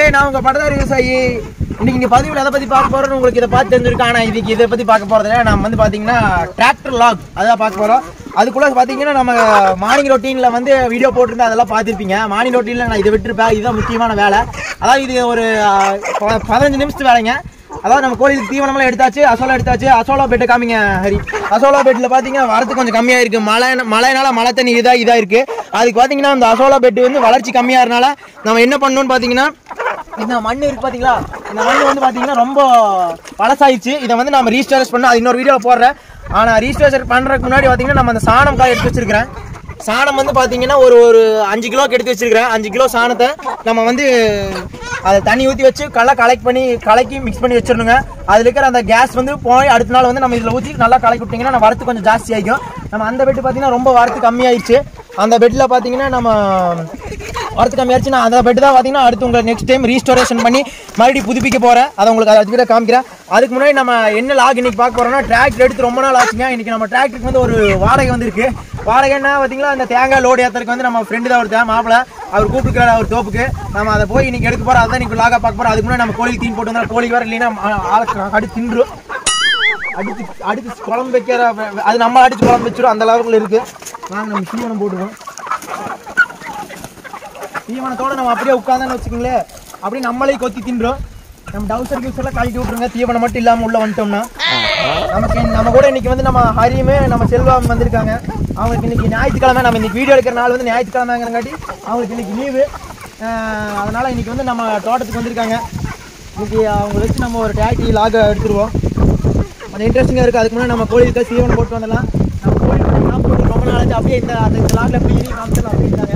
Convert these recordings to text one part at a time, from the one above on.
மக்களே நான் உங்க பட்டதாரி விவசாயி இன்னைக்கு இந்த பதிவில் எதை பத்தி பார்க்க போறோம்னு உங்களுக்கு இதை பார்த்து தெரிஞ்சிருக்கு ஆனா இதுக்கு இதை பத்தி பார்க்க போறதுல நம்ம வந்து பாத்தீங்கன்னா டிராக்டர் லாக் அதான் பார்க்க போறோம் அதுக்குள்ள பாத்தீங்கன்னா நம்ம மார்னிங் ரொட்டீன்ல வந்து வீடியோ போட்டிருந்தா அதெல்லாம் பார்த்துருப்பீங்க மார்னிங் ரொட்டீன்ல நான் இதை விட்டுருப்பேன் இதுதான் முக்கியமான வேலை அதாவது இது ஒரு ஆஹ், ப- பதினஞ்சு நிமிஷத்து வேலைங்க அதாவது நம்ம கோழிக்கு தீவனம்லாம் எடுத்தாச்சு அசோலா எடுத்தாச்சு அசோலா பெட்டு காமிங்க ஹரி அசோலா பெட்டில் பார்த்தீங்கன்னா வரது கொஞ்சம் கம்மியாக இருக்கு மழை மழைனால மழை தண்ணி இதாக இதாக இருக்கு அதுக்கு பார்த்தீங்கன்னா அந்த அசோலா பெட்டு வந்து வளர்ச்சி கம்மியாக இருக்கனால நம்ம என்ன பண்ணணும்னு பார்த்தீங்கன்னா இந்த மண் இருக்கு பார்த்தீங்களா இந்த மண் வந்து பார்த்தீங்கன்னா ரொம்ப பழசாயிடுச்சு இதை வந்து நம்ம ரீஸ்டோரேஸ் பண்ண அது இன்னொரு வீடியோவில் போடுறேன் ஆனால் ரீஸ்டோரேஸ் பண்ணுறதுக்கு முன்னாடி பார்த்தீங்கன்னா நம்ம அந்த சாணம் காய் எடுத்து வச்சிருக்கிறேன் சாணம் வந்து பார்த்தீங்கன்னா ஒரு ஒரு அஞ்சு கிலோக்கு எடுத்து வச்சிருக்கிறேன் அஞ்சு கிலோ சாணத்தை நம்ம வந்து அதை தண்ணி ஊற்றி வச்சு நல்லா கலெக்ட் பண்ணி கலக்கி மிக்ஸ் பண்ணி வச்சிடணுங்க அதில் இருக்கிற அந்த கேஸ் வந்து போய் அடுத்த நாள் வந்து நம்ம இதில் ஊற்றி நல்லா கலக்கி விட்டிங்கன்னா நம்ம வரத்து கொஞ்சம் ஜாஸ்தி ஆகிக்கும் நம்ம அந்த பெட்டு பார்த்தீங்கன்னா ரொம்ப வரத்து கம்மியாயிடுச்சு அந்த பெட்டில் பார்த்தீங்கன்னா நம்ம வரத்து கம்மியாயிருச்சு நான் அந்த பெட்டு தான் பார்த்தீங்கன்னா அடுத்து உங்களுக்கு நெக்ஸ்ட் டைம் ரீஸ்டோரேஷன் பண்ணி மறுபடியும் புதுப்பிக்க போகிறேன் அதை உங்களுக்கு அதை வச்சுக்கிட்ட காமிக்கிறேன் அதுக்கு முன்னாடி நம்ம என்ன லாக் இன்னைக்கு பார்க்க போகிறோம்னா டிராக்டர் எடுத்து ரொம்ப நாள் ஆச்சுங்க இன்னைக்கு நம்ம டிராக்டருக்கு வந்து ஒரு வாடகை வந்திருக்கு வாடகைன்னா பார்த்தீங்களா அந்த தேங்காய் லோடு ஏற்றுறதுக்கு வந்து நம்ம ஃப்ரெண்டு தான் ஒருத்தர் மாப்பிள அவர் கூப்பிட்டுக்கிறார் அவர் தோப்புக்கு நம்ம அதை போய் இன்னைக்கு எடுக்க போகிறோம் அதான் இன்னைக்கு லாகா பார்க்க போகிறோம் அதுக்கு முன்னாடி நம்ம கோழி தீன் போட்டு வந்தா கோழி வர இல்லைன்னா ஆ- ஆளை அடிச்சு தின்றும் அடிச்சு அடிச்சு குழம்பு வைக்கிற அது நம்ம அடிச்சு குழம்பு வச்சிரும் அந்த லெவலில் இருக்கு வாங்க நம்ம தீவனம் போட்டுருவோம் தீவனத்தோட நம்ம அப்படியே உட்காந்தான்னு வச்சுக்கோங்களேன் அப்படியே நம்மளே கொத்தி தின்றோம் நம்ம டவுசர் கியூசர் எல்லாம் கழட்டி விட்டுருங்க தீவனம் மட்டும் இல்லாம உள்ள வந்துட்டோம்னா நமக்கு இன்ன- நம்ம கூட இன்னைக்கு வந்து நம்ம ஹரியுமே நம்ம செல்வம் வந்திருக்காங்க அவங்களுக்கு இன்னைக்கு ஞாயிற்றுக்கிழமை நம்ம இன்னைக்கு வீடியோ எடுக்கிற நாள் வந்து ஞாயிற்றுக்கிழமைங்கிறங்காட்டி அவங்களுக்கு இன்னைக்கு லீவு அதனால இன்னைக்கு வந்து நம்ம தோட்டத்துக்கு வந்திருக்காங்க இன்னைக்கு அவங்க வச்சு நம்ம ஒரு டேக்டி லாக எடுத்துருவோம் அது இன்ட்ரெஸ்டிங்காக இருக்குது அதுக்கு முன்னாடி நம்ம கோழிக்கு சீவனம் போட்டு வந்துடலாம் நம்ம கோழி சாப்பிட்டு ரொம்ப நாள் ஆச்சு அப்படியே இந்த அந்த இந்த லாகில் எப்படி காமிச்சிடலாம் அப்படின்ட்டாங்க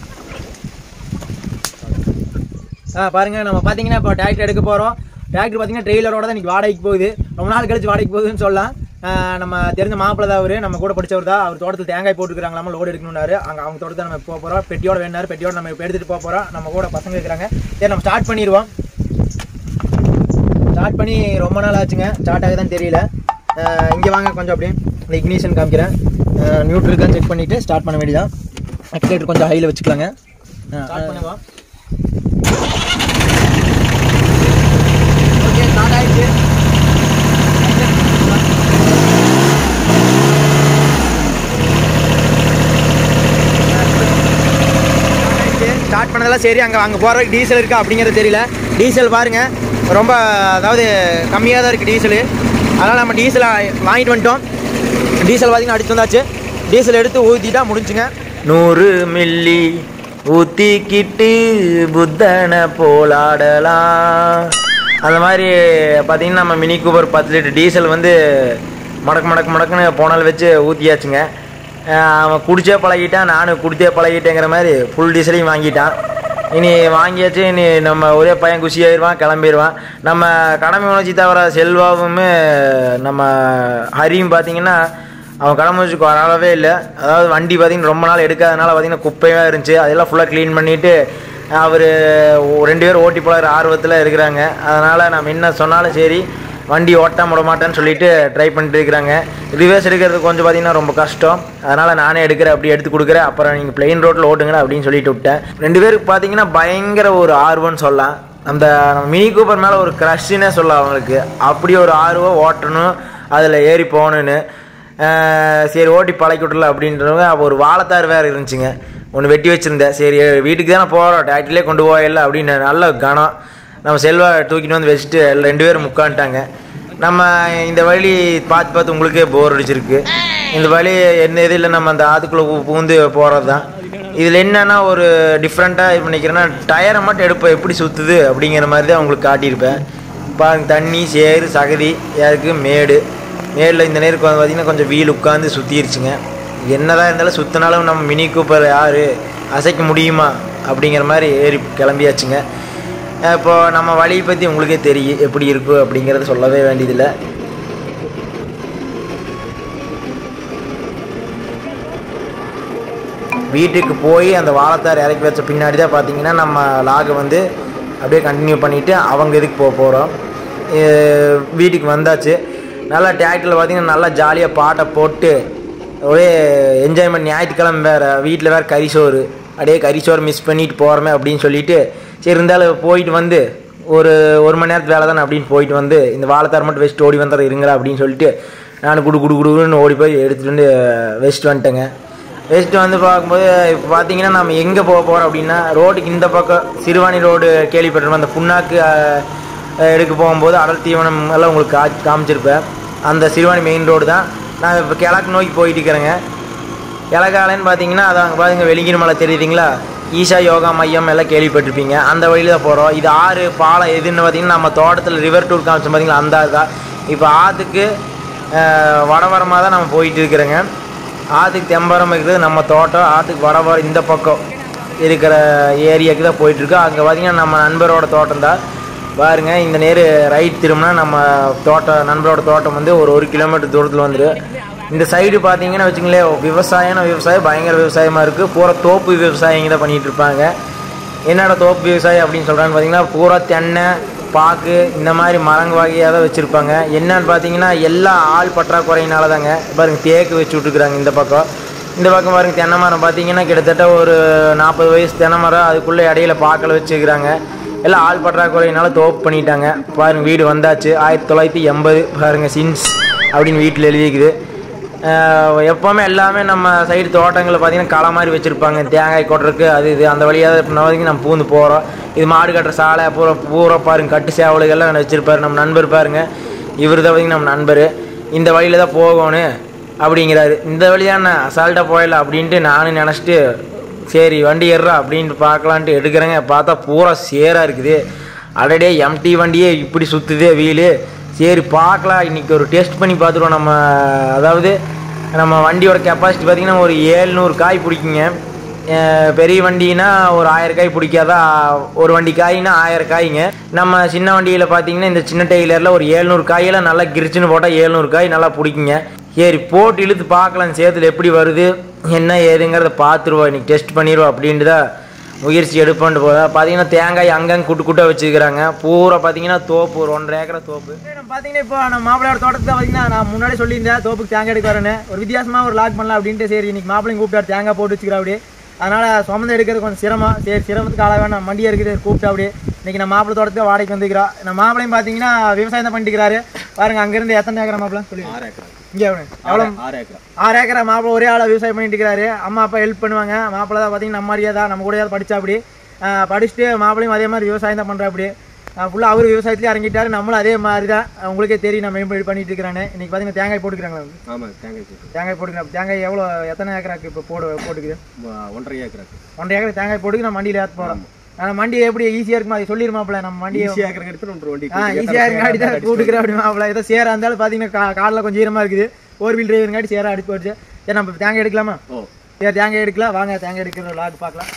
ஆ பாருங்க நம்ம பார்த்தீங்கன்னா இப்போ டிராக்டர் எடுக்க போகிறோம் டிராக்டர் பார்த்தீங்கன்னா ட்ரெய்லரோட தான் இன்னைக்கு வாடகைக்கு போகுது ரொம்ப நாள் கழிச்சு வாடகைக்கு போகுதுன்னு சொல்லலாம் ஆ, நம்ம தெரிஞ்ச மாப்பிள்ளை தான் அவர் நம்ம கூட படிச்சவர் தான் அவர் தோட்டத்தில் தேங்காய் போட்டுருக்காங்களாம லோடு எடுக்கணும்னாரு அங்கே அவங்க தோட்டத்தை நம்ம போக போகிறோம் பெட்டியோட வேணாரு பெட்டியோட நம்ம இப்போ எடுத்துகிட்டு போக போகிறோம் நம்ம கூட பசங்க இருக்கிறாங்க சரி நம்ம ஸ்டார்ட் பண்ணிடுவோம் ஸ்டார்ட் பண்ணி ரொம்ப நாள் ஆச்சுங்க ஸ்டார்ட் ஆகுதான்னு தெரியல இங்கே வாங்க கொஞ்சம் அப்படியே இந்த இக்னிஷன் காமிக்கிறேன் நியூட்ரல் தான் செக் பண்ணிவிட்டு ஸ்டார்ட் பண்ண வேண்டியதான் ஆக்சிலேட்டர் கொஞ்சம் ஹையில் வச்சுக்கலாங்க ஸ்டார்ட் பண்ணுவோம் ஓகே ஸ்டார்ட் ஆயிடுச்சு ஸ்டார்ட் பண்ணதெல்லாம் சரி அங்கே அங்கே போகிற டீசல் இருக்கா அப்படிங்கிறது தெரியல டீசல் பாருங்க ரொம்ப அதாவது கம்மியாக தான் இருக்குது டீசலு அதனால் நம்ம டீசலை வாங்கிட்டு வந்துட்டோம் டீசல் பார்த்தீங்கன்னா அடிச்சு வந்தாச்சு டீசல் எடுத்து ஊற்றிட்டா முடிஞ்சுங்க நூறு மில்லி ஊத்திக்கிட்டு புத்தனை போலாடலாம் அந்த மாதிரி பார்த்தீங்கன்னா நம்ம மினி கூப்பர் பத்து லிட்டர் டீசல் வந்து மடக்கு மடக்கு மடக்குன்னு போனால் வச்சு ஊற்றியாச்சுங்க அஹ் அவன் குடிச்சே பழகிட்டான் நானும் குடித்தே பழகிட்டேங்கிற மாதிரி ஃபுல் டீசலையும் வாங்கிட்டான் இனி வாங்கியாச்சு இனி நம்ம ஒரே பையன் குஷியாயிருவான் கிளம்பிடுவான் நம்ம கடமை உணர்ச்சி தவிர செல்வாவுமே நம்ம ஹரியும் பார்த்தீங்கன்னா அவன் கடமை வச்சு வரவே இல்லை அதாவது வண்டி பார்த்தீங்கன்னா ரொம்ப நாள் எடுக்காதனால பார்த்தீங்கன்னா குப்பையாக இருந்துச்சு அதெல்லாம் ஃபுல்லாக க்ளீன் பண்ணிவிட்டு அவர் ரெண்டு பேரும் ஓட்டி போகிற ஆர்வத்தில் இருக்கிறாங்க அதனால் நம்ம என்ன சொன்னாலும் சரி வண்டி ஓட்டாம விட மாட்டேன்னு சொல்லிட்டு ட்ரை பண்ணிட்டு இருக்கிறாங்க ரிவர்ஸ் எடுக்கிறது கொஞ்சம் பார்த்தீங்கன்னா ரொம்ப கஷ்டம் அதனால் நானே எடுக்கிறேன் அப்படி எடுத்து கொடுக்குறேன் அப்புறம் நீங்கள் பிளெயின் ரோட்டில் ஓட்டுங்கடா அப்படின்னு சொல்லிட்டு விட்டேன் ரெண்டு பேருக்கு பார்த்தீங்கன்னா பயங்கர ஒரு ஆர்வம்னு சொல்லலாம் அந்த நம்ம மினி கூப்பர் மேலே ஒரு க்ரஷ்னே சொல்லலாம் அவங்களுக்கு அப்படி ஒரு ஆர்வம் ஓட்டணும் அதில் ஏறி போகணுன்னு ஆஹ் சரி ஓட்டி பழக்கி விட்றல அப்படின்றவங்க அப்போ ஒரு வாழைத்தார் வேறு இருந்துச்சுங்க ஒன்று வெட்டி வச்சுருந்தேன் சரி வீட்டுக்கு தானே போகிறோம் டாக்டிலே கொண்டு போயிடல அப்படின்னு நல்ல கனம் நம்ம செல்வா தூக்கிட்டு வந்து வச்சுட்டு ரெண்டு பேரும் முக்கான்ட்டாங்க நம்ம இந்த வழி பார்த்து பார்த்து உங்களுக்கே போர் அடிச்சிருக்கு இந்த வழி என்ன இது இல்லை நம்ம அந்த ஆத்துக்குள்ளே பூ- பூந்து போகிறது தான் இதில் என்னன்னா ஒரு டிஃப்ரெண்ட்டாக இது பண்ணிக்கிறேன்னா டயரை மட்டும் எடுப்பேன் எப்படி சுற்றுது அப்படிங்கிற மாதிரி தான் உங்களுக்கு காட்டியிருப்பேன் பாருங்க தண்ணி சேறு சகதி யாருக்கு மேடு மேடில் இந்த நேருக்கு வந்து பார்த்திங்கன்னா கொஞ்சம் வீல் உட்காந்து சுற்றிருச்சுங்க என்னதான் இருந்தாலும் சுற்றினாலும் நம்ம மினி கூப்பர் யார் அசைக்க முடியுமா அப்படிங்கிற மாதிரி ஏறி கிளம்பியாச்சுங்க இப்போ நம்ம வழியை பற்றி உங்களுக்கே தெரியும் எப்படி இருக்கும் அப்படிங்கிறத சொல்லவே வேண்டியதில்லை வீட்டுக்கு போய் அந்த வாழைத்தார் இறக்கி வச்ச பின்னாடி தான் பார்த்தீங்கன்னா நம்ம லாகை வந்து அப்படியே கண்டினியூ பண்ணிவிட்டு அவங்க இதுக்கு போக போகிறோம் வீட்டுக்கு வந்தாச்சு நல்லா டிராக்டரில் பார்த்தீங்கன்னா நல்லா ஜாலியாக பாட்டை போட்டு ஒரே என்ஜாய்மெண்ட் ஞாயிற்றுக்கிழமை வேறு வீட்டில் வேறு கறிசோறு அப்படியே கறிசோறு மிஸ் பண்ணிட்டு போகிறோமே அப்படின்னு சொல்லிட்டு சரி இருந்தாலும் போயிட்டு வந்து ஒரு ஒரு மணி நேரத்து வேலை தானே அப்படின்னு போயிட்டு வந்து இந்த வாழைத்தார் மட்டும் வச்சுட்டு ஓடி வந்துடுற இருங்களா அப்படின்னு சொல்லிட்டு நான் குடு குடு குடுன்னு ஓடி போய் எடுத்துகிட்டு வந்து வச்சுட்டு வந்துட்டேங்க வச்சுட்டு வந்து பார்க்கும்போது இப்போ பார்த்தீங்கன்னா நம்ம எங்கே போக போகிறோம் அப்படின்னா ரோடுக்கு இந்த பக்கம் சிறுவாணி ரோடு கேள்விப்பட்டிருப்போம் அந்த புண்ணாக்கு அஹ், எடுக்க போகும்போது அடல் தீவனம் எல்லாம் உங்களுக்கு கா காமிச்சிருப்பேன் அந்த சிறுவாணி மெயின் ரோடு தான் நான் இப்போ கிழக்கு நோக்கி போயிட்டு இருக்கிறேங்க இலகாலன்னு பார்த்தீங்கன்னா அது அங்கே பாருங்க வெளிங்கிற மலை தெரியுதுங்களா ஈஷா யோகா மையம் எல்லாம் கேள்விப்பட்டிருப்பீங்க அந்த வழியில் தான் போகிறோம் இது ஆறு பாலம் எதுன்னு பார்த்தீங்கன்னா நம்ம தோட்டத்தில் ரிவர் டூர் காமிச்சோம் பார்த்தீங்களா அந்த தான் இப்போ ஆற்றுக்கு வடவரமாக தான் நம்ம போயிட்டு இருக்கிறோங்க ஆற்றுக்கு தெம்பரம் இருக்கிறது நம்ம தோட்டம் ஆற்றுக்கு வடவரம் இந்த பக்கம் இருக்கிற ஏரியாவுக்கு தான் போயிட்டுருக்கோம் அங்கே பார்த்தீங்கன்னா நம்ம நண்பரோட தோட்டம் தான் பாருங்க இந்த நேரு ரைட் திரும்பினா நம்ம தோட்டம் நண்பரோட தோட்டம் வந்து ஒரு ஒரு கிலோமீட்டர் தூரத்தில் வந்துடும் இந்த சைடு பார்த்தீங்கன்னா வச்சுங்களேன் விவசாயம்னா விவசாயம் பயங்கர விவசாயமாக இருக்குது பூரா தோப்பு விவசாயிங்க தான் பண்ணிகிட்டு இருப்பாங்க என்னடா தோப்பு விவசாயம் அப்படின்னு சொல்கிறான்னு பார்த்தீங்கன்னா பூரா தென்னை பாக்கு இந்த மாதிரி மரங்க வகையாக தான் வச்சுருப்பாங்க என்னன்னு பார்த்தீங்கன்னா எல்லா ஆள் பற்றாக்குறையினால தாங்க பாருங்க தேக்கு வச்சு விட்டுருக்குறாங்க இந்த பக்கம் இந்த பக்கம் பாருங்க தென்னை மரம் பார்த்தீங்கன்னா கிட்டத்தட்ட ஒரு நாற்பது வயசு தென்னை மரம் அதுக்குள்ளே இடையில பாக்கல வச்சுருக்குறாங்க எல்லாம் ஆள் பற்றாக்குறையினால தோப்பு பண்ணிட்டாங்க பாருங்க வீடு வந்தாச்சு ஆயிரத்தி தொள்ளாயிரத்தி எண்பது பாருங்க சின்ஸ் அப்படின்னு வீட்டில் எழுதிக்குது ஆஹ் எப்போவுமே எல்லாமே நம்ம சைடு தோட்டங்களில் பார்த்தீங்கன்னா களை மாதிரி வச்சுருப்பாங்க தேங்காய் கொட்டுறதுக்கு அது இது அந்த வழியாக இப்போ வரைக்கும் நம்ம பூந்து போகிறோம் இது மாடு கட்டுற சாலை பூரா பூரா பாருங்க கட்டு சேவலுகள்லாம் வச்சுருப்பாரு நம்ம நண்பர் பாருங்க இவர் தான் பார்த்தீங்கன்னா நம்ம நண்பர் இந்த வழியில் தான் போகணும் அப்படிங்கிறாரு இந்த வழியான அசால்ட்டாக போயிடலாம் அப்படின்ட்டு நானும் நினச்சிட்டு சரி வண்டி ஏறுறா அப்படின்ட்டு பார்க்கலான்ட்டு எடுக்கிறேங்க பார்த்தா பூரா சேராக இருக்குது அடடே எம்டி வண்டியே இப்படி சுற்றுதே வீலு சரி பார்க்கலாம் இன்றைக்கி ஒரு டெஸ்ட் பண்ணி பார்த்துருவோம் நம்ம அதாவது நம்ம வண்டியோட கெப்பாசிட்டி பார்த்திங்கன்னா ஒரு ஏழ்நூறு காய் பிடிக்குங்க அஹ் பெரிய வண்டினா ஒரு ஆயிரம் காய் பிடிக்காதா ஒரு வண்டி காய்னா ஆயிரம் காய்ங்க நம்ம சின்ன வண்டியில் பார்த்தீங்கன்னா இந்த சின்ன டெய்லரில் ஒரு ஏழ்நூறு காயெல்லாம் நல்லா கிரிச்சுன்னு போட்டால் ஏழ்நூறு காய் நல்லா பிடிக்குங்க சரி போட்டு இழுத்து பார்க்கலாம் சேத்துல எப்படி வருது என்ன ஏதுங்கிறத பார்த்துருவோம் இன்னைக்கு டெஸ்ட் பண்ணிடுவோம் அப்படின்ட்டு தான் முயற்சி எடுப்போன்ட்டு போதா பார்த்தீங்கன்னா தேங்காய் அங்கங்கே குட்டு குட்டாக வச்சுக்கிறாங்க பூரா பார்த்தீங்கன்னா தோப்பு ஒரு ஒன்றரை ஏக்கரை தோப்பு நம்ம பார்த்தீங்கன்னா இப்போ நம்ம மாப்பிள்ளையோட தோட்டத்தை பார்த்தீங்கன்னா நான் முன்னாடி சொல்லியிருந்தேன் தோப்புக்கு தேங்காய் எடுக்க வரேன்னு ஒரு வித்தியாசமா ஒரு லாக் பண்ணலாம் அப்படின்ட்டு சரி இன்னைக்கு மாப்பிள்ளையும் கூப்பிட்டாரு தேங்காய் போட்டு வச்சுக்கிறா அப்படி அதனால சுமந்து எடுக்கிறது கொஞ்சம் சிரமம் சரி சிரமத்துக்கு ஆளாக வேணாம் மண்டியாக இருக்குது கூப்பிட்டு அப்படி இன்னைக்கு நம்ம மாப்பிள்ளை தோட்டத்துக்கு வாடகைக்கு வந்துக்கிறா நம்ம மாப்பிள்ளையும் பார்த்தீங்கன்னா விவசாயம் தான் பண்ணிக்கிறாரு பாருங்க அங்கேருந்து எத்தனை ஏக்கரா மாப்பிள்ளை சொல்லி ஆறு ஏக்கரா இங்கே எவ்வளோ ஆறு ஏக்கரா ஆறு ஏக்கரா மாப்பிள்ளை ஒரே ஆளாக விவசாயம் பண்ணிட்டு இருக்கிறாரு அம்மா அப்பா ஹெல்ப் பண்ணுவாங்க மாப்பிள்ளை தான் பார்த்தீங்கன்னா நம்ம மாதிரியே தான் நம்ம கூட படிச்சா அப்படி படிச்சுட்டு மாப்பிள்ளையும் அதே மாதிரி விவசாயம் தான் பண்ணுறா அப்படி ஃபுல்லாக அவர் விவசாயத்துலேயே இறங்கிட்டாரு நம்மளும் அதே மாதிரி தான் உங்களுக்கே தெரியும் நம்ம எப்படி பண்ணிட்டு இருக்கிறானே இன்னைக்கு பார்த்தீங்கன்னா தேங்காய் போட்டுக்கிறாங்களா ஆமாம் தேங்காய் சீட்டு தேங்காய் போட்டுக்கிறேன் தேங்காய் எவ்வளோ எத்தனை ஏக்கராக்கு இப்போ போடு போட்டுக்குது ம- ஒன்றரை ஏக்கராக்கு ஒன்றரை ஏக்கர் தேங்காய் போட்டுக்கு நம்ம வண்டியில் ஏற்ற போகிறோம் ஆனால் வண்டி எப்படி ஈஸியாக இருக்குமா அதை சொல்லிருமாப்பிள்ள நம்ம வண்டியை ஈஸி ஏக்கர் எடுத்து ஒன்றரை வண்டி ஆ ஈஸியாக இருக்காடி தான் கூட்டுக்கிறேன் அப்படி மாப்பிள்ள ஏதோ சேரா இருந்தாலும் பார்த்தீங்கன்னா கா காலில் கொஞ்சம் ஈரமாக இருக்குது ஃபோர் வீல் டிரைவருங்காட்டி சேரா அடிச்சு போயிடுச்சு சரி நம்ம இப்ப தேங்காய் எடுக்கலாமா ஓ சரி தேங்காய் எடுக்கலாம் வாங்க தேங்காய் எடுக்கிற லாக் பார்க்கலாம்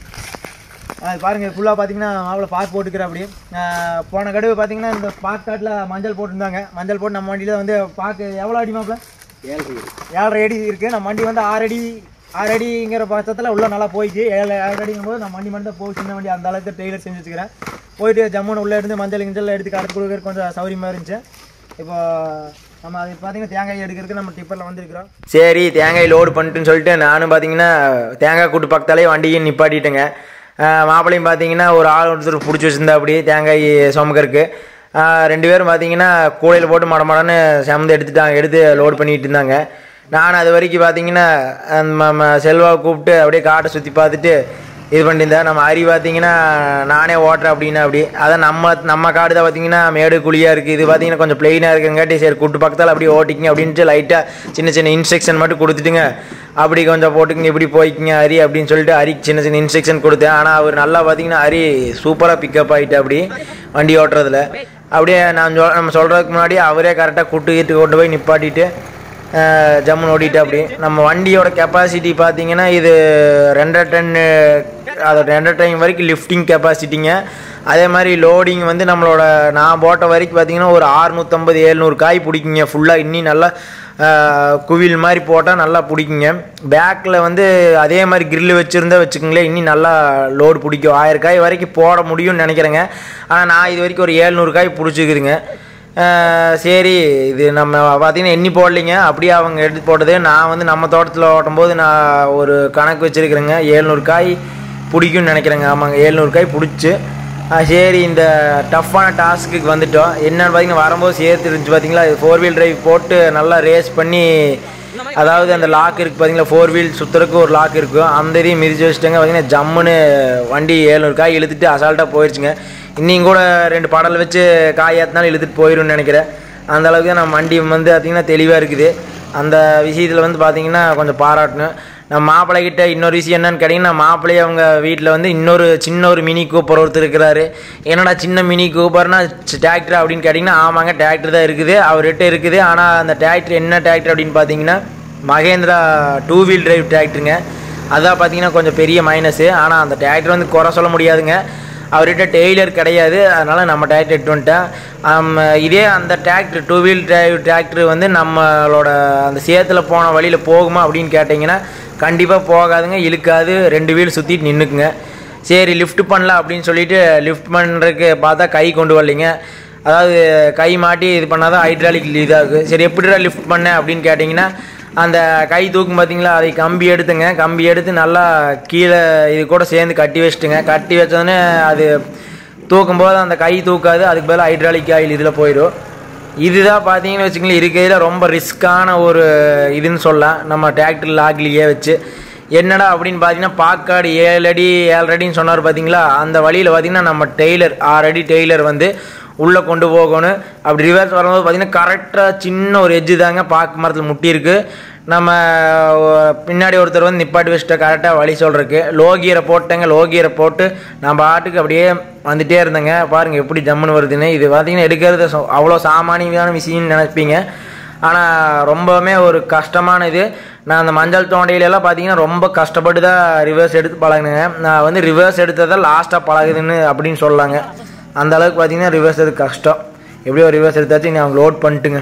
அது பாருங்க ஃபுல்லாக பார்த்தீங்கன்னா மாப்பிள பாக் போட்டுக்கிற அப்படி ஆஹ் போன கடுவு பார்த்தீங்கன்னா இந்த பாக் காட்டில் மஞ்சள் போட்டிருந்தாங்க மஞ்சள் போட்டு நம்ம வண்டியில் வந்து பாக்கு எவ்வளோ அடி மாப்பிள ஏழு ஏக்கர். ஏழரை அடி இருக்குது நம்ம வண்டி வந்து ஆறு அடி ஆறு அடிங்கிற பட்சத்தில் உள்ள நல்லா போயிடுச்சு ஏழு ஏழு அடிங்கும் போது நம்ம வண்டி மட்டும் தான் போய் சின்ன வண்டி அந்த அளவுக்கு டெய்லர் செஞ்சு வச்சுக்கிறேன் போயிட்டு ஜம்முன்னு உள்ளே இருந்து மஞ்சள் கிஞ்சள் எடுத்து கடத்து கொடுக்குறது கொஞ்சம் சௌரியமாக இருந்துச்சு இப்போ நம்ம அது பார்த்தீங்கன்னா தேங்காய் எடுக்கிறதுக்கு நம்ம டிப்பரில் வந்திருக்கிறோம் சரி தேங்காய் லோடு பண்ணிட்டுன்னு சொல்லிட்டு நானும் பார்த்தீங்கன்னா தேங்காய் கூட்டு பக்கத்தாலே வண்டியும் நிப்பாட்டிட்டேங்க ஆஹ் மாப்பிள்ளையும் பார்த்தீங்கன்னா ஒரு ஆள் ஒருத்தர் பிடிச்சி வச்சிருந்தா அப்படி தேங்காய் சுமக்கறக்கு ஆஹ் ரெண்டு பேரும் பார்த்தீங்கன்னா கூடையில் போட்டு மட மடன்னு சமந்து எடுத்துட்டாங்க எடுத்து லோடு பண்ணிட்டு இருந்தாங்க நான் அது வரைக்கும் பார்த்தீங்கன்னா அந்த ம- ம- செல்வாவை கூப்பிட்டு அப்படியே காட்டை சுற்றி பார்த்துட்டு இது பண்ணியிருந்தேன் நம்ம அரி பார்த்தீங்கன்னா நானே ஓட்டுறேன் அப்படின்னா அப்படி அதான் நம்ம நம்ம காடு தான் பார்த்தீங்கன்னா மேடு குழியாக இருக்குது இது பார்த்தீங்கன்னா கொஞ்சம் பிளெயினாக இருக்குங்காட்டி சரி கூட்டு பக்கத்தில் அப்படியே ஓட்டிக்கிங்க அப்படின்ட்டு லைட்டாக சின்ன சின்ன இன்ஸ்ட்ரக்ஷன் மட்டும் கொடுத்துட்டுங்க அப்படி கொஞ்சம் போட்டுக்குங்க இப்படி போய்க்குங்க அரி அப்படின்னு சொல்லிட்டு அரிக்கு சின்ன சின்ன இன்ஸ்ட்ரக்ஷன் கொடுத்தேன் ஆனால் அவர் நல்லா பார்த்தீங்கன்னா அரி சூப்பராக பிக்கப் ஆகிட்டு அப்படி வண்டி ஓட்டுறதுல அப்படியே நான் சொல் நம்ம சொல்கிறதுக்கு முன்னாடி அவரே கரெக்டாக கூட்டு கீட்டு கொண்டு போய் நிப்பாட்டிட்டு அஹ் ஜம்முன்னு ஓடிட்டு அப்படி நம்ம வண்டியோட கெப்பாசிட்டி பார்த்தீங்கன்னா இது ரெண்டரை டன் அதோட ரெண்டரை டன் வரைக்கும் லிஃப்டிங் கெப்பாசிட்டிங்க அதே மாதிரி லோடிங் வந்து நம்மளோட நான் போட்ட வரைக்கும் பார்த்தீங்கன்னா ஒரு ஆறுநூற்றம்பது ஏழ்நூறு காய் பிடிக்குங்க ஃபுல்லாக இன்னி நல்லா அஹ், குவில் மாதிரி போட்டால் நல்லா பிடிக்குங்க பேக்கில் வந்து அதே மாதிரி கிரில் வச்சுருந்தா வச்சுக்கோங்களேன் இன்னி நல்லா லோடு பிடிக்கும் ஆயிரம் காய் வரைக்கும் போட முடியும்னு நினைக்கிறேங்க ஆனால் நான் இது வரைக்கும் ஒரு ஏழ்நூறு காய் பிடிச்சிக்குதுங்க ஆஹ் சரி இது நம்ம பார்த்தீங்கன்னா எண்ணி போடலைங்க அப்படியே அவங்க எடுத்து போட்டது நான் வந்து நம்ம தோட்டத்தில் ஓட்டும்போது நான் ஒரு கணக்கு வச்சுருக்கிறேங்க ஏழ்நூறு காய் பிடிக்கும்னு நினைக்கிறேங்க ஆமாங்க ஏழ்நூறு காய் பிடிச்சி சரி இந்த டஃப்பான டாஸ்க்குக்கு வந்துட்டோம் என்னன்னு பார்த்தீங்கன்னா வரும்போது சேர்த்து இருந்துச்சு பார்த்தீங்களா ஃபோர் வீல் டிரைவ் போட்டு நல்லா ரேஸ் பண்ணி அதாவது அந்த லாக் இருக்குது பார்த்தீங்களா ஃபோர் வீல் சுற்றுறதுக்கு ஒரு லாக் இருக்கும் அந்த இதையும் மிதிச்சு வச்சுட்டாங்க பார்த்தீங்கன்னா ஜம்முன்னு வண்டி ஏழ்நூறு காய் இழுத்துட்டு அசால்ட்டாக போயிடுச்சுங்க இன்னியும் கூட ரெண்டு படல் வச்சு காய் ஏற்றினாலும் இழுத்துட்டு போயிடும்னு நினைக்கிறேன் அந்த அளவுக்கு தான் நம்ம வண்டி வந்து பார்த்திங்கன்னா தெளிவாக இருக்குது அந்த விஷயத்தில் வந்து பார்த்திங்கன்னா கொஞ்சம் பாராட்டணும் நம்ம மாப்பிள்ளைகிட்ட இன்னொரு விஷயம் என்னன்னு கேட்டிங்கன்னா மாப்பிள்ளையே அவங்க வீட்டில் வந்து இன்னொரு சின்ன ஒரு மினி கூப்பர் ஒருத்தர் இருக்கிறாரு என்னடா சின்ன மினி கூப்பர்னா டிராக்டர் அப்படின்னு கேட்டிங்கன்னா ஆமாங்க டிராக்டர் தான் இருக்குது அவர்கிட்ட இருக்குது ஆனால் அந்த டிராக்டர் என்ன டிராக்டர் அப்படின்னு பார்த்தீங்கன்னா மகேந்திரா டூ வீல் டிரைவ் டிராக்டருங்க அதான் பார்த்தீங்கன்னா கொஞ்சம் பெரிய மைனஸு ஆனால் அந்த டிராக்டர் வந்து குறை சொல்ல முடியாதுங்க அவர்கிட்ட டெய்லர் கிடையாது அதனால் நம்ம டிராக்டர் எடுத்து வந்துட்டேன் ஆம், இதே அந்த tractor two wheel drive tractor வந்து நம்மளோட அந்த சேத்துல போன வழியில் போகுமா அப்படின்னு கேட்டிங்கன்னா கண்டிப்பாக போகாதுங்க இழுக்காது ரெண்டு வீல் சுற்றிட்டு நின்றுக்குங்க சரி லிஃப்ட் பண்ணலாம் அப்படின்னு சொல்லிட்டு லிஃப்ட் பண்ணுறதுக்கு பார்த்தா கை கொண்டு வரலைங்க அதாவது கை மாட்டி இது பண்ணாதான் ஹைட்ராலிக் இதாகும் சரி எப்படிடா லிஃப்ட் பண்ணேன் அப்படின்னு கேட்டிங்கன்னா அந்த கை தூக்கும் பார்த்தீங்களா அதை கம்பி எடுத்துங்க கம்பி எடுத்து நல்லா கீழே இது கூட சேர்ந்து கட்டி வச்சுட்டுங்க கட்டி வச்சோடனே அது தூக்கும்போது அந்த கை தூக்காது அதுக்கு பதிலாக ஹைட்ராலிக் ஆயில் இதில் போயிடும் இதுதான் பார்த்தீங்கன்னு வச்சுங்களேன் இருக்கிறதுல ரொம்ப ரிஸ்க்கான ஒரு இதுன்னு சொல்லலாம் நம்ம டிராக்டர் லாக்லேயே வச்சு என்னடா அப்படின்னு பார்த்தீங்கன்னா பாக்காடு ஏழு அடி ஏழு அடின்னு சொன்னார் பார்த்தீங்களா அந்த வழியில் பார்த்தீங்கன்னா நம்ம டெய்லர் ஆறு அடி டெய்லர் வந்து உள்ளே கொண்டு போகணும் அப்படி ரிவர்ஸ் வரும்போது பார்த்தீங்கன்னா கரெக்டாக சின்ன ஒரு எஜ்ஜு தாங்க பாக்கு மரத்தில் முட்டியிருக்கு நம்ம அஹ், பின்னாடி ஒருத்தர் வந்து நிப்பாட்டி வச்சுட்டு கரெக்டாக வழி சொல்கிறதுக்கு லோகியரை போட்டேங்க லோகியரை போட்டு நான் பாட்டுக்கு அப்படியே வந்துட்டே இருந்தேங்க பாருங்கள் எப்படி ஜம்முன்னு வருதுன்னு இது பார்த்தீங்கன்னா எடுக்கிறது சொ- அவ்வளோ சாமானியமான விஷயம்னு நினைப்பீங்க ஆனால் ரொம்பவுமே ஒரு கஷ்டமான இது நான் அந்த மஞ்சள் தோண்டையில எல்லாம் பார்த்தீங்கன்னா ரொம்ப கஷ்டப்பட்டு தான் ரிவர்ஸ் எடுத்து பழகினேங்க நான் வந்து ரிவர்ஸ் எடுத்ததை லாஸ்ட்டாக பழகுதுன்னு அப்படின்னு சொல்லலாங்க அந்த அளவுக்கு பார்த்தீங்கன்னா ரிவர்ஸ் எடுத்து கஷ்டம் எப்படியோ ரிவர்ஸ் எடுத்தாச்சு நான் லோட் பண்ணிட்டுங்க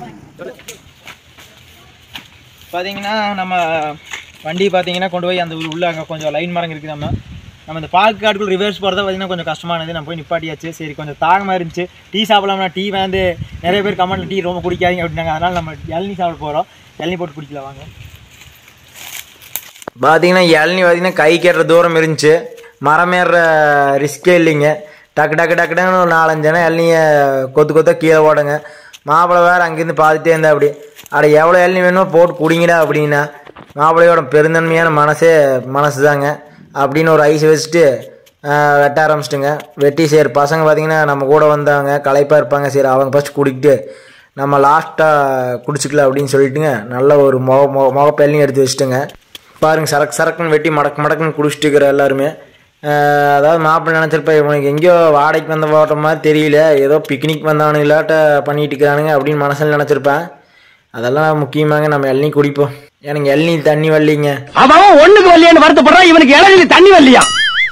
பார்த்தீங்கன்னா நம்ம வண்டி பார்த்தீங்கன்னா கொண்டு போய் அந்த உள்ள அங்கே கொஞ்சம் லைன் மரங்க இருக்குது நம்ம நம்ம இந்த பார்க் காட்டுக்குள்ள ரிவர்ஸ் போகிறத பார்த்தீங்கன்னா கொஞ்சம் கஷ்டமானது நம்ம போய் நிப்பாட்டியாச்சு சரி கொஞ்சம் தாகமாக இருந்துச்சு டீ சாப்பிடலாம்னா டீ வந்து நிறைய பேர் கமெண்ட்ல டீ ரொம்ப குடிக்காதீங்க அப்படின்னாங்க அதனால் நம்ம இளநீ சாப்பிட போகிறோம் இளநீ போட்டு குடிக்கல வாங்க பார்த்தீங்கன்னா இளநி பார்த்தீங்கன்னா கை கேட்டுற தூரம் இருந்துச்சு மரம் ஏறுற ரிஸ்கே இல்லைங்க டக்கு டக்கு டக்கு டக்குன்னு ஒரு நாலஞ்சு ஜனம் இளநிய கொத்து கொத்த கீழே போடுங்க மாப்பிள்ளை வேறு அங்கேருந்து பார்த்துட்டே இருந்தா அப்படி அட எவ்வளோ இளநி வேணுமோ போட்டு குடிங்கடா அப்படின்னா மாப்பிள்ளையோட பெருந்தன்மையான மனசே மனசு தாங்க அப்படின்னு ஒரு ஐஸ் வச்சுட்டு ஆஹ், வெட்ட ஆரம்பிச்சிட்டுங்க வெட்டி சரி பசங்க பார்த்தீங்கன்னா நம்ம கூட வந்தாங்க களைப்பாக இருப்பாங்க சரி அவங்க ஃபஸ்ட் குடிக்கிட்டு நம்ம லாஸ்ட்டாக குடிச்சிக்கலாம் அப்படின்னு சொல்லிட்டுங்க நல்ல ஒரு முக முக முகப்பெல்லையும் எடுத்து வச்சுட்டுங்க பாருங்க சரக்கு சரக்குன்னு வெட்டி மடக்கு மடக்குன்னு குடிச்சிட்டு இருக்கிற எல்லாருமே ஆஹ் அதாவது மாப்பிள்ளை நினச்சிருப்பா இவனுக்கு எங்கேயோ வாடகைக்கு வந்த ஓட்ட மாதிரி தெரியல ஏதோ பிக்னிக் வந்தானு இல்லாட்ட பண்ணிட்டு இருக்கிறானுங்க அப்படின்னு மனசில் நினச்சிருப்பேன் அதெல்லாம் முக்கியமாங்க நம்ம இளநீ குடிப்போம் எனக்கு இளநீ தண்ணி வரலைங்க அவன் ஒண்ணுக்கு வரலையான்னு வருத்தப்படுறான் இவனுக்கு இளநில தண்ணி வரலையா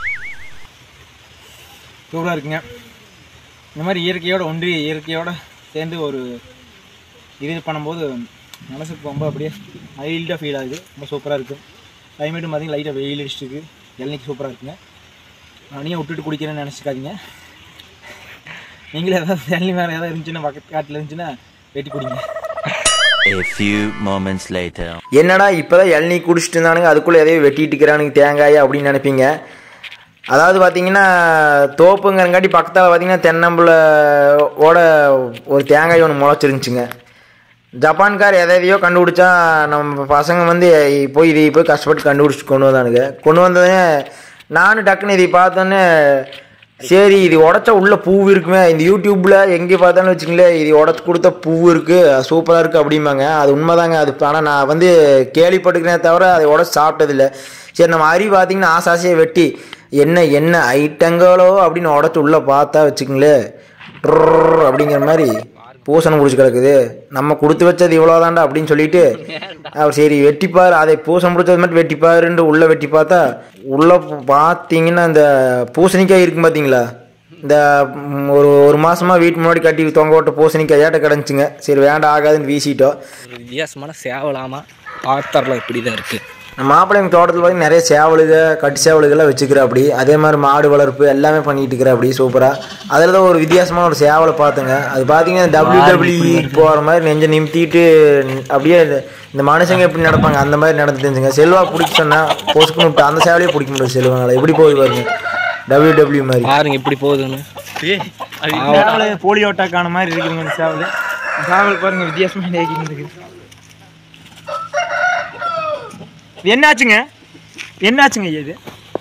சூப்பராக இருக்குங்க இந்த மாதிரி இயற்கையோட ஒன்றி இயற்கையோட சேர்ந்து ஒரு இது பண்ணும்போது மனசுக்கு ரொம்ப அப்படியே மைல்டாக ஃபீல் ஆகுது ரொம்ப சூப்பராக இருக்குது கிளைமேட்டும் பார்த்தீங்கன்னா லைட்டாக வெயில் அடிச்சிருக்கு இளநிக்கு சூப்பராக இருக்குங்க நானே விட்டுட்டு குடிக்கிறேன்னு நினச்சிக்காதீங்க நீங்களே ஏதாவது இளநி வேறு ஏதாவது இருந்துச்சுன்னா பக்கத்து காட்டில் இருந்துச்சுன்னா வெட்டி குடிங்க A few moments later. என்னடா இப்போதான் இளநீ குடிச்சிட்டு இருந்தானுங்க அதுக்குள்ளே எதையும் வெட்டிட்டு இருக்கிறானுங்க தேங்காய் அப்படின்னு நினைப்பீங்க அதாவது பார்த்தீங்கன்னா தோப்புங்கிறங்காட்டி பக்கத்தில் பார்த்தீங்கன்னா தென்னம்புல ஓட ஒரு தேங்காய் ஒன்று முளைச்சிருந்துச்சுங்க ஜப்பான்கார் எதை எதையோ கண்டுபிடிச்சா நம்ம பசங்க வந்து போய் இதை போய் கஷ்டப்பட்டு கண்டுபிடிச்சிட்டு கொண்டு வந்தானுங்க கொண்டு வந்தோடனே நானும் டக்குன்னு இதை பார்த்தோன்னே சரி இது உடச்சா உள்ள பூ இருக்குமே இந்த யூடியூப்பில் எங்கே பார்த்தாலும் வச்சுங்களேன் இது உடச்சு கொடுத்த பூ இருக்குது சூப்பராக இருக்குது அப்படிம்பாங்க அது உண்மைதாங்க அது ஆனால் நான் வந்து கேள்விப்பட்டுக்கிறேனே தவிர அதை உடச்சு சாப்பிட்டதில்ல சரி நம்ம அரி பார்த்தீங்கன்னா ஆசை ஆசையாக வெட்டி என்ன என்ன ஐட்டங்களோ அப்படின்னு உடச்சு உள்ளே பார்த்தா வச்சுங்களேன் ட்ரர் அப்படிங்கிற மாதிரி பூசணம் பிடிச்சி கிடக்குது நம்ம கொடுத்து வச்சது இவ்வளோதாண்டா அப்படின்னு சொல்லிட்டு அவர் சரி வெட்டிப்பார் அதை பூசணம் பிடிச்சது மட்டும் வெட்டிப்பாருன்ட்டு உள்ளே வெட்டி பார்த்தா உள்ளே பார்த்தீங்கன்னா இந்த பூசணிக்காய் இருக்கும் பார்த்தீங்களா இந்த ம், ஒரு ஒரு மாசமா வீட்டு முன்னாடி கட்டி தொங்க விட்ட பூசணிக்காய் ஏட்ட கிடந்துச்சுங்க சரி வேண்டாம் ஆகாதுன்னு வீசிட்டோம் ஒரு வித்தியாசமான சேவலாமா பார்த்தரலாம் இப்படி தான் இருக்குது மாப்பிள்ளைங்க தோட்டத்தில் பார்த்தீங்கன்னா நிறைய சேவலுக கட்டு சேவலுகெல்லாம் வச்சுக்கிற அப்படி அதே மாதிரி மாடு வளர்ப்பு எல்லாமே பண்ணிட்டு இருக்கிற அப்படி சூப்பராக அதில் தான் ஒரு வித்தியாசமான ஒரு சேவலை பார்த்தேங்க அது பார்த்தீங்கன்னா டபிள்யூ டபிள்யூ போகிற மாதிரி நெஞ்சை நிமித்திட்டு அப்படியே இந்த- இந்த மனுஷங்க எப்படி நடப்பாங்க அந்த மாதிரி நடந்து தெரிஞ்சுங்க செல்வா பிடிக்க சொன்னால் பொசுக்குன்னு விட்டு அந்த சேவலையே பிடிக்க முடியாது செல்வாங்களா எப்படி போகுது பாருங்க டபிள்யூ டபிள்யூ மாதிரி பாருங்க இப்படி போகுதுன்னு சேவல் போலியோ அட்டாக்கான மாதிரி இருக்குதுங்க இந்த சேவல் சேவல் பாருங்க வித்தியாசமா இருக்குது இது என்னாச்சுங்க என்னாச்சுங்க ஐயா இது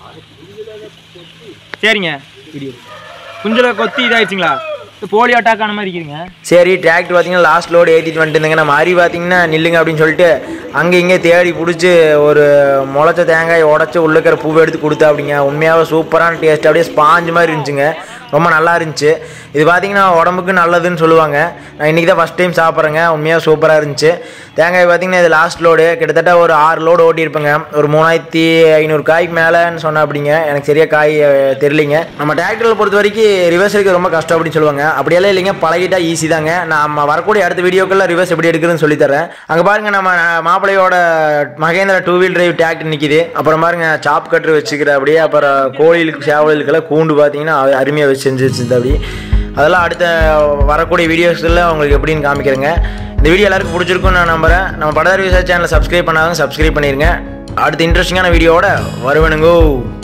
சரிங்க குஞ்சல கொத்தி இதாயிடுச்சுங்களா இது போலியோ அட்டாக் ஆன மாதிரி இருக்குதுங்க சரி டிராக்டர் பார்த்தீங்கன்னா லாஸ்ட் லோடு ஏற்றிட்டு வந்துட்டுங்க நம்ம அரி பார்த்தீங்கன்னா நில்லுங்க அப்படின்னு சொல்லிட்டு அங்கே இங்கே தேடி பிடிச்சி ஒரு முளைச்ச தேங்காய் உடச்சி உள்ள இருக்கிற பூவை எடுத்து கொடுத்தா அப்படிங்க உண்மையாகவே சூப்பரான டேஸ்ட் அப்படியே ஸ்பாஞ்சு மாதிரி இருந்துச்சுங்க ரொம்ப நல்லா இருந்துச்சு இது பார்த்தீங்கன்னா உடம்புக்கு நல்லதுன்னு சொல்லுவாங்க நான் இன்றைக்கி தான் ஃபஸ்ட் டைம் சாப்பிட்றேங்க உண்மையாக சூப்பராக இருந்துச்சு தேங்காய் பார்த்தீங்கன்னா இது லாஸ்ட் லோடு கிட்டத்தட்ட ஒரு ஆறு லோடு ஓட்டியிருப்பேங்க ஒரு மூணாயிரத்தி ஐநூறு காய்க்கு மேலேன்னு சொன்ன அப்படிங்க எனக்கு சரியாக காய் அஹ், தெரியலிங்க நம்ம டிராக்டரில் பொறுத்த வரைக்கும் ரிவர்ஸ் எடுக்க ரொம்ப கஷ்டம் அப்படின்னு சொல்லுவாங்க அப்படியெல்லாம் இல்லைங்க பழகிட்டா ஈஸி தாங்க நம்ம வரக்கூடிய அடுத்த வீடியோக்கெல்லாம் ரிவர்ஸ் எப்படி எடுக்கிறதுன்னு சொல்லி தரேன் அங்கே பாருங்க நம்ம மாப்பிள்ளையோட Mahindra two wheel drive tractor நிற்கிது அப்புறம் பாருங்க சாப் கட்டர் வச்சுக்கிற அப்படியே அப்புறம் கோழிலுக்கு சேவலுக்கெல்லாம் கூண்டு பார்த்தீங்கன்னா அ- அருமையாக வச்சு செஞ்சு வச்சிருந்த அப்படி அதெல்லாம் அடுத்த வரக்கூடிய வீடியோஸில் உங்களுக்கு எப்படின்னு காமிக்கிறேங்க இந்த வீடியோ எல்லாருக்கும் பிடிச்சிருக்கும்னு நான் நம்புறேன் நம்ம படதாரி விவசாய சேனலை சப்ஸ்கிரைப் பண்ணாதவங்க சப்ஸ்கிரைப் பண்ணிருங்க அடுத்த இன்ட்ரெஸ்டிங்கான வீடியோவோட வருவனுங்கோ